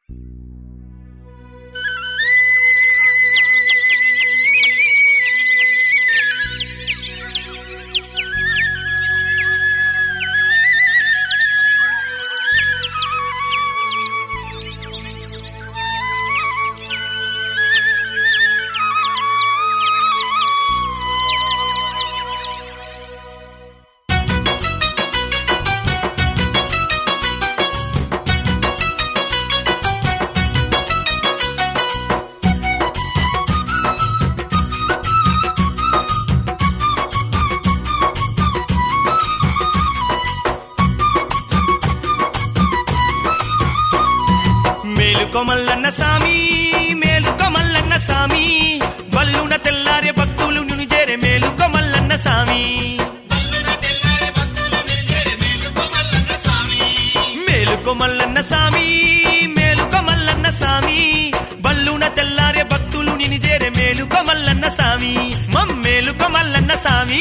మేలుకో మల్లన్న సామి మేలుకో మల్లన్న సామి వల్లున తెల్లారే భక్తులు నిన్ను చేరే మేలుకో మల్లన్న సామి మేలుకో మల్లన్న సామి మేలుకో మల్లన్న సామి బల్లున తెల్లారే భక్తులు నిన్ను చేరే మేలుకో మల్లన్న సామి మమ్మేలుకో మల్లన్న సామి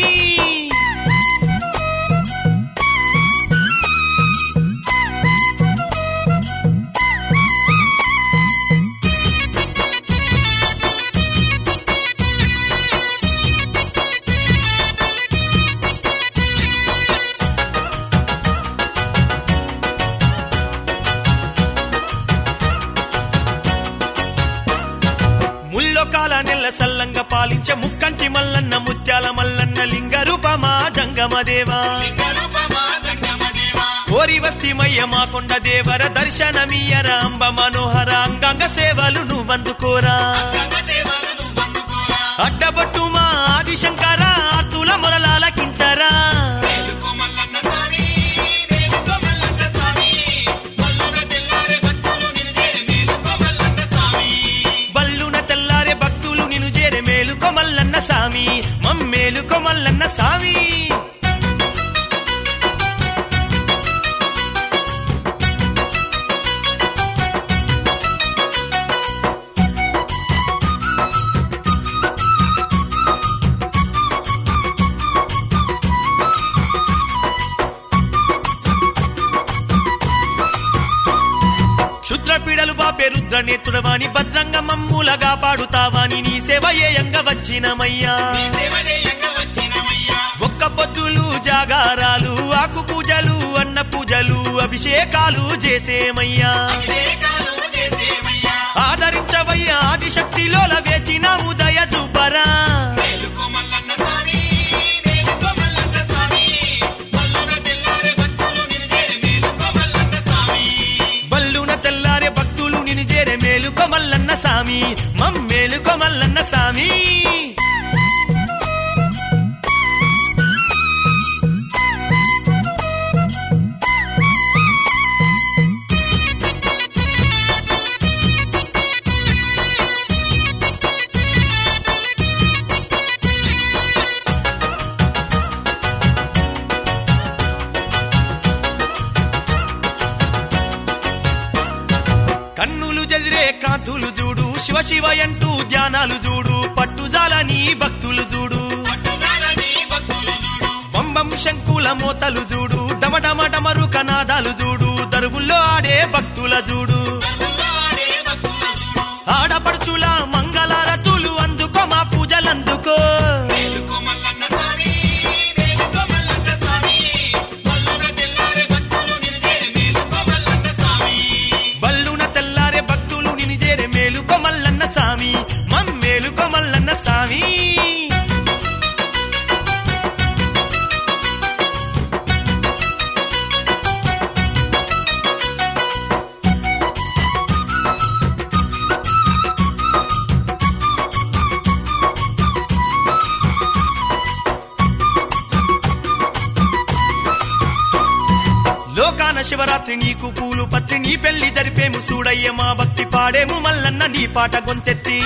ముల్లోకాల నెల్ల సల్లంగా పాలించే ముక్కంటి మల్లన్న ముత్యాల మల్లన్న లింగ రూపమా జంగమదేవా కోరి వస్తిమయ్య మా కొండ దేవర దర్శనమీయర అంబ మనోహర అంగంగ సేవలు నువ్వందుకోరా అడ్డబట్టు మా ఆదిశంకర ఆర్తుల మొరలాలకించరా బల్లున తెల్లారే భక్తులు నిన్ను చేరే మేలుకో మల్లన్న సామి మమ్మేలుకో మల్లన్న సామి క్షుద్ర పీడలు బాపే రుద్ర నేత్రుడవాని భద్రంగా మమ్ములగా పాడుతావాని నీ సేవయేయంగా వచ్చినమయ్యా ఒక్క పొద్దులు జాగారాలు ఆకు పూజలు అన్న పూజలు అభిషేకాలు చేసేమయ్యా ఆదరించవయ్యా ఆదిశక్తిలో వేచిన ఉదయ చూపరా బల్లున తెల్లారే భక్తులు నిన్ను చేరే మేలుకో మల్లన్న సామి మమ్మేలుకో మల్లన్న సామి కన్నులు జదిరే కాంతులు చూడు శివ శివ అంటూ ధ్యానాలు చూడు పట్టుజాలని భక్తులు చూడు బొంబం శంకుల మోతలు చూడు డమడమ డమరు కనాదాలు చూడు దరువుల్లో ఆడే భక్తుల చూడు ఆడపడుచుల మంగళారతులు అందుకో మా పూజలందుకో బల్లున తెల్లారే భక్తులు నిన్ను చేరే మేలుకో మల్లన్న సామి మమ్మేలుకో మల్లన్న సామి లోకాన శివరాత్రి నీకు పూలు పత్రి నీ పెళ్లి జరిపేము చూడయ్య మా భక్తి పాడేము మల్లన్న నీ పాట గొంతెత్తి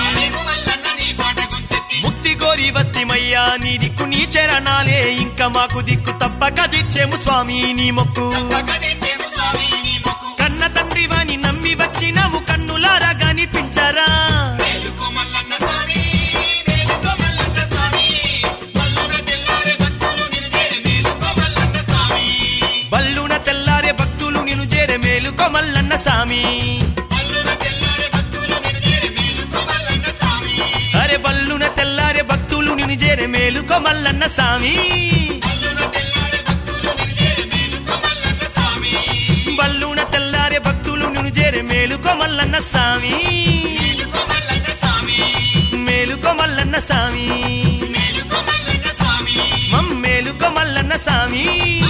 ముక్తి గోరి వస్తిమయ్యా నీ దిక్కు నీ చరణాలే ఇంకా మాకు దిక్కు తప్పక దిచ్చేము స్వామి నీ మొక్కు కన్న తండ్రి వాని నమ్మి వచ్చినాము కన్నులారా కనిపించరా బల్లున తెల్లారే భక్తులు నిన్ను చేరే మేలుకో మల్లన్న సామి మేలుకో మల్లన్న సామి బల్లున తెల్లారే భక్తులు నిన్ను చేరే మేలుకో మల్లన్న సామి మేలుకో మల్లన్న సామి మమ్మేలుకో మల్లన్న సామి